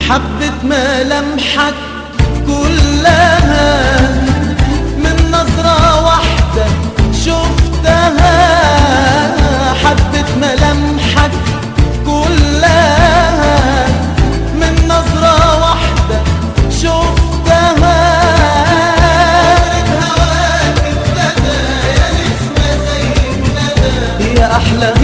حبة ملامحك كلها من نظرة واحدة شفتها حبة ملامحك كلها من نظرة واحدة شفتها هواك ابتدى يا نسمة زي الندى يا أحلى